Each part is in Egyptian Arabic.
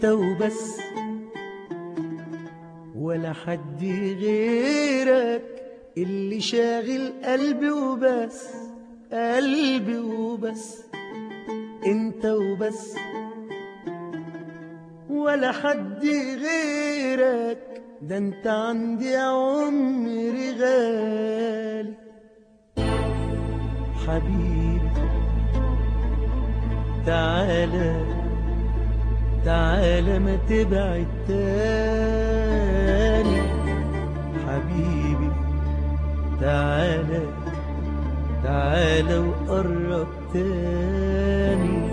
انت وبس ولا حد غيرك اللي شاغل قلبي وبس قلبي وبس انت وبس ولا حد غيرك ده انت عندي يا عمري غالي حبيبي تعالى تعالى ما تبعد تاني حبيبي تعالى تعالى وقرب تاني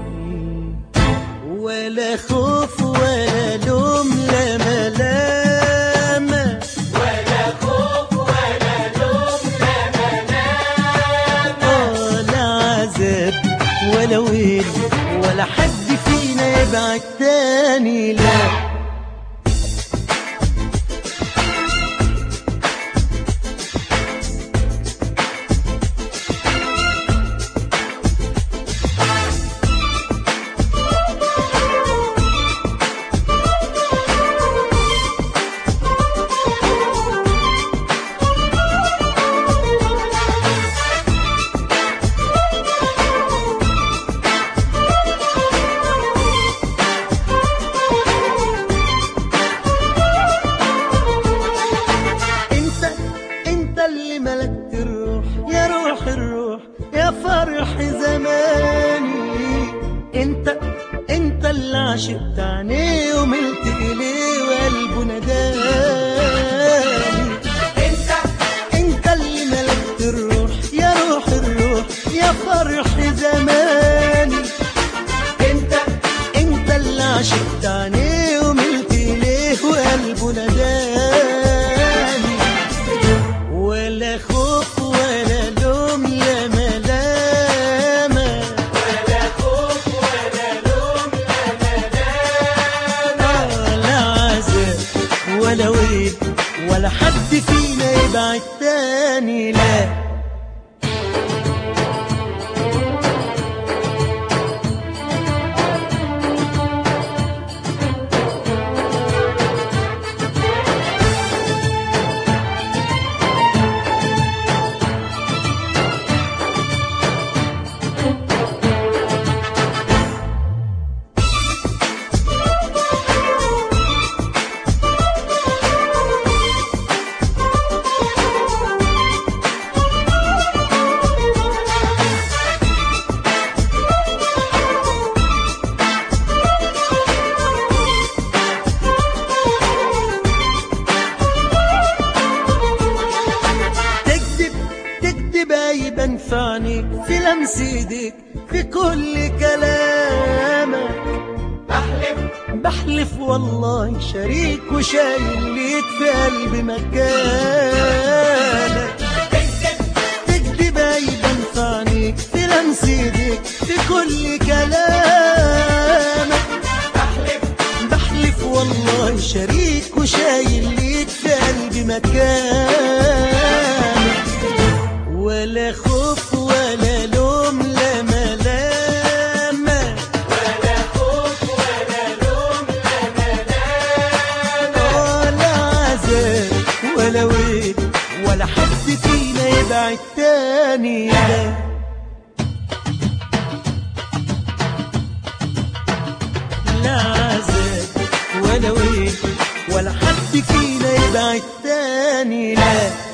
ولا خوف ولا لوم لا ملامة ولا خوف ولا لوم لا ملامة آه لا عذاب ولا ويل ولا حد فينا يبعد تاني لا انت انت اللي ملكت الروح يا روح الروح يا فرح زماني انت انت اللي عشقت عينيه وملت اليه وقلبه نداني انت انت اللي ملكت الروح يا روح الروح يا فرح زماني انت انت اللي عشقت عينيه وملت اليه وقلبه نداني ولا خوف ولا لوم لا ملامة ولا خوف ولا لوم لا ملامة ولا عذاب ولا ويل ولا حد فينا يبعد تاني لا تكذب تكذب يبان في عينيك في لمس ايديك في كل كلامك احلف بحلف والله شريك وشايل ليك في قلبي مكانك تكذب تكذب يبان في عينيك في لمس ايديك في كل كلامك احلف بحلف والله شريك وشايل ليك في قلبي مكانك ولا خوف ولا لوم لا ملامة ولا خوف ولا لوم لا ملامة ولا عذاب ولا ويل ولا حد فينا يبعد تاني لا لا عذاب ولا ويل ولا حد فينا يبعد تاني لا